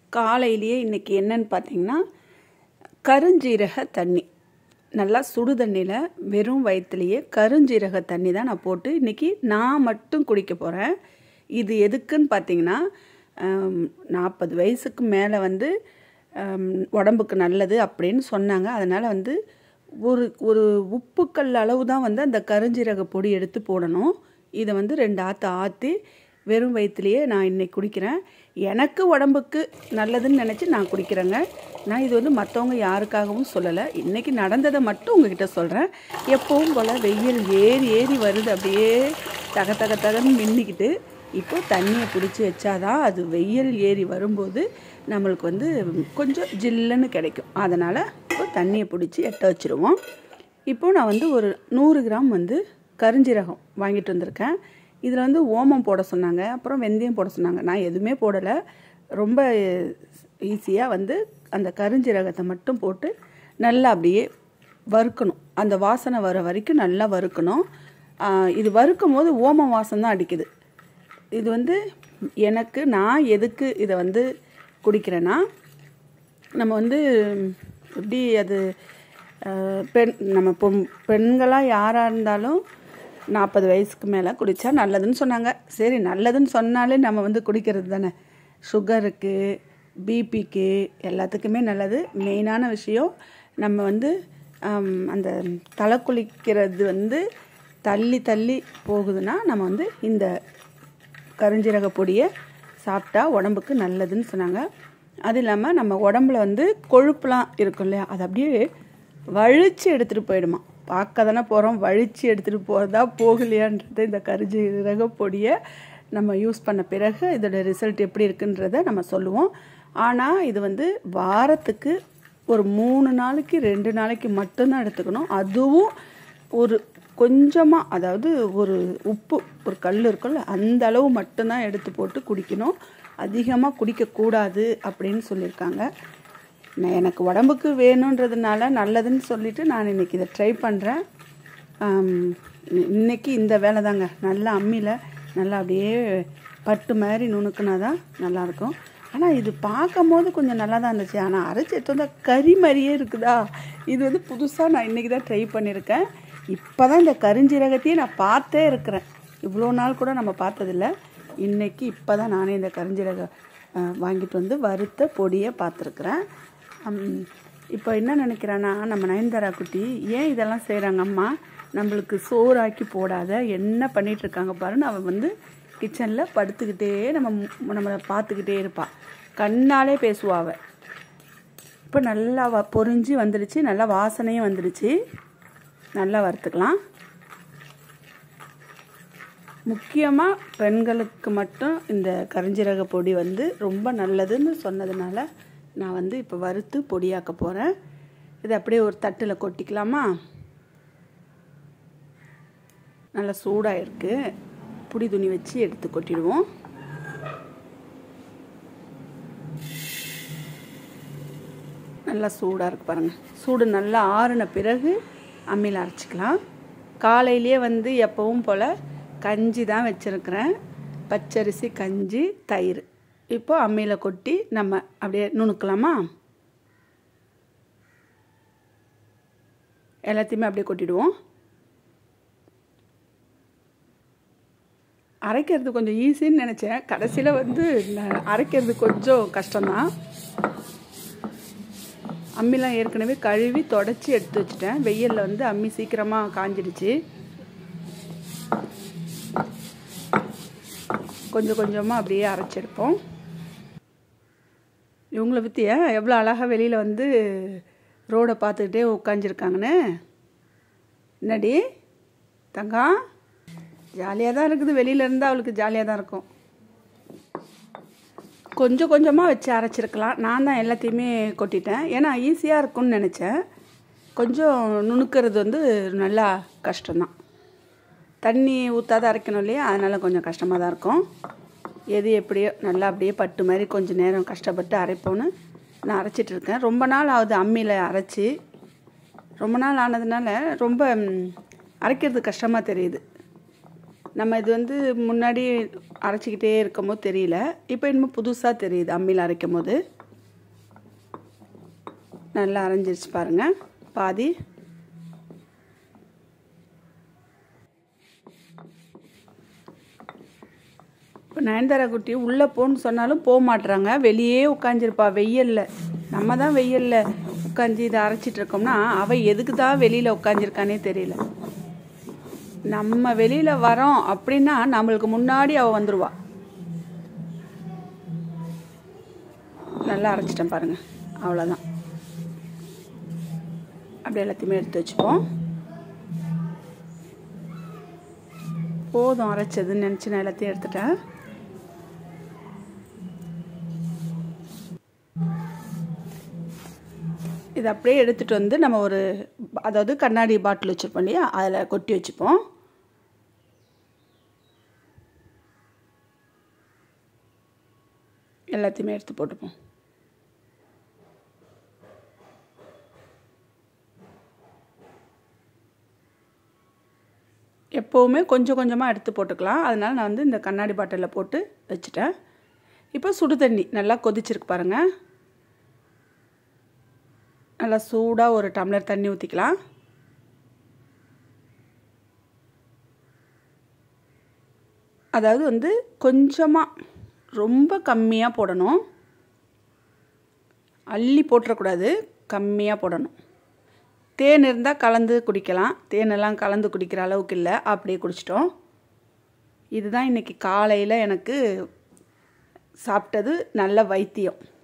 காலையிலேயே இன்றைக்கி என்னன்னு பார்த்தீங்கன்னா கருஞ்சீரக தண்ணி நல்லா சுடு தண்ணியில் வெறும் வயிற்றுலையே கருஞ்சீரக தண்ணி தான் நான் போட்டு இன்றைக்கி நான் மட்டும் குடிக்க போகிறேன் இது எதுக்குன்னு பார்த்தீங்கன்னா நாற்பது வயசுக்கு மேலே வந்து ஆம், உடம்புக்கு நல்லது அப்படின்னு சொன்னாங்க அதனால் வந்து ஒரு ஒரு உப்புக்கல் அளவு தான் வந்து அந்த கருஞ்சீரக பொடி எடுத்து போடணும் இதை வந்து ரெண்டு ஆற்று ஆற்றி வெறும் வயிற்றுலையே நான் இன்னைக்கு குடிக்கிறேன் எனக்கு உடம்புக்கு நல்லதுன்னு நினச்சி நான் குடிக்கிறேங்க நான் இது வந்து மற்றவங்க யாருக்காகவும் சொல்லலை இன்றைக்கி நடந்ததை மட்டும் உங்ககிட்ட சொல்கிறேன் எப்பவும் போல் வெயில் ஏறி ஏறி வருது அப்படியே தக தக தகன்னு மின்னிக்கிட்டு இப்போ தண்ணியை பிடிச்சி வச்சாதான் அது வெயில் ஏறி வரும்போது நம்மளுக்கு வந்து கொஞ்சம் ஜில்லுன்னு கிடைக்கும் அதனால் இப்போ தண்ணியை பிடிச்சி எட்ட வச்சுருவோம் இப்போ நான் வந்து ஒரு நூறு கிராம் வந்து கருஞ்சீரகம் வாங்கிட்டு வந்திருக்கேன் இதில் வந்து ஓமம் போட சொன்னாங்க அப்புறம் வெந்தயம் போட சொன்னாங்க நான் எதுவுமே போடலை ரொம்ப ஈஸியாக வந்து அந்த கருஞ்சீரகத்தை மட்டும் போட்டு நல்லா அப்படியே வறுக்கணும் அந்த வாசனை வர வரைக்கும் நல்லா வறுக்கணும் ஆஹ் இது வறுக்கும் போது ஓமம் வாசம் தான் அடிக்குது இது வந்து எனக்கு நான் எதுக்கு இதை வந்து குடிக்கிறேன்னா நம்ம வந்து எப்படி அது அஹ், பெண் நம்ம பொம் பெண்களாக யாராக இருந்தாலும் நாற்பது வயசுக்கு மேலே குடித்தா நல்லதுன்னு சொன்னாங்க சரி நல்லதுன்னு சொன்னாலே நம்ம வந்து குடிக்கிறது தானே சுகருக்கு பிபிக்கு எல்லாத்துக்குமே நல்லது மெயினான விஷயம் நம்ம வந்து ஆம், அந்த தலை குளிக்கிறது வந்து தள்ளி தள்ளி போகுதுன்னா நம்ம வந்து இந்த கருஞ்சீரக பொடியை சாப்பிட்டா உடம்புக்கு நல்லதுன்னு சொன்னாங்க அது இல்லாமல் நம்ம உடம்புல வந்து கொழுப்புலாம் இருக்கும் இல்லையா அது அப்படியே வழித்து எடுத்துகிட்டு போயிடுமா பார்க்க தானே போகிறோம் வழித்து எடுத்துகிட்டு போகிறதா போகலையான்றது இந்த கருஞ்சீரக பொடியை நம்ம யூஸ் பண்ண பிறகு இதோட ரிசல்ட் எப்படி இருக்குன்றத நம்ம சொல்லுவோம் ஆனால் இது வந்து வாரத்துக்கு ஒரு மூணு நாளைக்கு ரெண்டு நாளைக்கு மட்டும்தான் எடுத்துக்கணும் அதுவும் ஒரு கொஞ்சமாக அதாவது ஒரு உப்பு ஒரு கல் இருக்கும்ல அந்த அளவு மட்டும்தான் எடுத்து போட்டு குடிக்கணும் அதிகமாக குடிக்கக்கூடாது அப்படின்னு சொல்லியிருக்காங்க நான் எனக்கு உடம்புக்கு வேணுன்றதுனால நல்லதுன்னு சொல்லிட்டு நான் இன்னைக்கு இதை ட்ரை பண்ணுறேன் இன்னைக்கு இந்த வேலை தாங்க நல்லா அம்மியில் நல்லா அப்படியே பட்டு மாதிரி நுணுக்குனா தான் நல்லாயிருக்கும் ஆனால் இது பார்க்கும் போது கொஞ்சம் நல்லா தான் இருந்துச்சு ஆனால் அரைச்சி எடுத்து வந்தால் கறி மாதிரியே இருக்குதா இது வந்து புதுசாக நான் இன்றைக்கி தான் ட்ரை பண்ணியிருக்கேன் இப்போ தான் இந்த கருஞ்சீரகத்தையே நான் பார்த்தே இருக்கிறேன் இவ்வளோ நாள் கூட நம்ம பார்த்ததில்ல இன்னைக்கு இப்போ தான் நானே இந்த கருஞ்சீரக அஹ், வாங்கிட்டு வந்து வறுத்த பொடியை பார்த்துருக்குறேன் இப்போ என்ன நினைக்கிறேன்னா நம்ம நயன்தாரா குட்டி ஏன் இதெல்லாம் செய்கிறாங்க அம்மா நம்மளுக்கு சோறாக்கி போடாத என்ன பண்ணிட்டு இருக்காங்க பாருன்னு அவன் வந்து கிச்சனில் படுத்துக்கிட்டே நம்ம மு- நம்மளை பார்த்துக்கிட்டே இருப்பாள் கண்ணாலே பேசுவா அவ இப்போ நல்லா வ பொரிஞ்சு வந்துடுச்சு நல்லா வாசனையும் வந்துடுச்சு நல்லா வறுத்துக்கலாம் முக்கியமாக பெண்களுக்கு மட்டும் இந்த கரிஞ்சீரக பொடி வந்து ரொம்ப நல்லதுன்னு சொன்னதுனால நான் வந்து இப்போ வறுத்து பொடியாக்க போகிறேன் இது அப்படியே ஒரு தட்டில் கொட்டிக்கலாமா நல்லா சூடாக இருக்குது புடி துணி வச்சு எடுத்து கொட்டிடுவோம் நல்லா சூடாக இருக்கு பாருங்கள் சூடு நல்லா ஆறின பிறகு அம்மியில் அரைச்சிக்கலாம் காலையிலேயே வந்து எப்பவும் போல் கஞ்சி தான் வச்சுருக்கிறேன் பச்சரிசி கஞ்சி தயிர் இப்போ அம்மியில் கொட்டி நம்ம அப்படியே நுணுக்கலாமா எல்லாத்தையுமே அப்படியே கொட்டிடுவோம் அரைக்கிறது கொஞ்சம் ஈஸின்னு நினச்சேன் கடைசியில் வந்து நான் அரைக்கிறது கொஞ்சம் கஷ்டம்தான் அம்மிலாம் ஏற்கனவே கழுவி தொடச்சி எடுத்து வச்சுட்டேன் வெயிலில் வந்து அம்மி சீக்கிரமாக காஞ்சிடுச்சு கொஞ்சம் கொஞ்சமாக அப்படியே அரைச்செடுப்போம் இவங்கள பற்றிய எவ்வளோ அழகாக வெளியில் வந்து ரோடை பார்த்துக்கிட்டே உட்காந்துருக்காங்கன்னு என்னடி தங்கம் ஜாலியாக தான் இருக்குது வெளியில இருந்தால் அவளுக்கு ஜாலியாக தான் இருக்கும் கொஞ்சம் கொஞ்சமாக வச்சு அரைச்சிருக்கலாம் நான் தான் எல்லாத்தையுமே கொட்டிட்டேன் ஏன்னா ஈஸியாக இருக்கும்னு நினச்சேன் கொஞ்சம் நுணுக்கிறது வந்து நல்லா கஷ்டம்தான் தண்ணி ஊற்றாத அரைக்கணும் இல்லையா அதனால் கொஞ்சம் கஷ்டமாக தான் இருக்கும் எது எப்படியோ நல்லா அப்படியே பட்டு மாதிரி கொஞ்சம் நேரம் கஷ்டப்பட்டு அரைப்போன்னு நான் அரைச்சிட்டு இருக்கேன் ரொம்ப நாள் ஆகுது அம்மியில் அரைச்சி ரொம்ப நாள் ஆனதுனால ரொம்ப ம், அரைக்கிறது கஷ்டமாக தெரியுது நம்ம இது வந்து முன்னாடி அரைச்சிக்கிட்டே இருக்கும் போது தெரியல இப்போ இன்னும் புதுசாக தெரியுது அம்மியில் அரைக்கும் போது நல்லா அரைஞ்சிருச்சு பாருங்கள் பாதி இப்போ நயன்தாரா குட்டி உள்ளே போன்னு சொன்னாலும் போக மாட்டுறாங்க வெளியே உட்காந்துருப்பா வெயில்ல நம்ம தான் வெயில்ல உட்காந்து இதை அரைச்சிட்டு இருக்கோம்னா அவள் எதுக்கு தான் வெளியில் உட்காந்துருக்கானே தெரியல நம்ம வெளியில் வரோம் அப்படின்னா நம்மளுக்கு முன்னாடி அவள் வந்துடுவா நல்லா அரைச்சிட்டேன் பாருங்கள் அவ்வளோதான் அப்படியே எல்லாத்தையுமே எடுத்து வச்சுப்போம் போதும் அரைச்சதுன்னு நினச்சி நான் எல்லாத்தையும் எடுத்துட்டேன் இதை அப்படியே எடுத்துகிட்டு வந்து நம்ம ஒரு அதாவது கண்ணாடி பாட்டில் வச்சுருப்போம் இல்லையா அதில் கொட்டி வச்சுப்போம் எல்லாத்தையுமே எடுத்து போட்டுப்போம் எப்போவுமே கொஞ்சம் கொஞ்சமாக எடுத்து போட்டுக்கலாம் அதனால் நான் வந்து இந்த கண்ணாடி பாட்டிலில் போட்டு வச்சுட்டேன் இப்போ சுடு தண்ணி நல்லா கொதிச்சிருக்கு பாருங்கள் நல்லா சூடாக ஒரு டம்ளர் தண்ணி ஊற்றிக்கலாம் அதாவது வந்து கொஞ்சமாக ரொம்ப கம்மியாக போடணும் அள்ளி போட்டுறக்கூடாது கம்மியாக போடணும் தேன் இருந்தால் கலந்து குடிக்கலாம் தேனெல்லாம் கலந்து குடிக்கிற அளவுக்கு இல்லை அப்படியே குடிச்சிட்டோம் இதுதான் இன்றைக்கி காலையில் எனக்கு சாப்பிட்டது நல்ல வைத்தியம்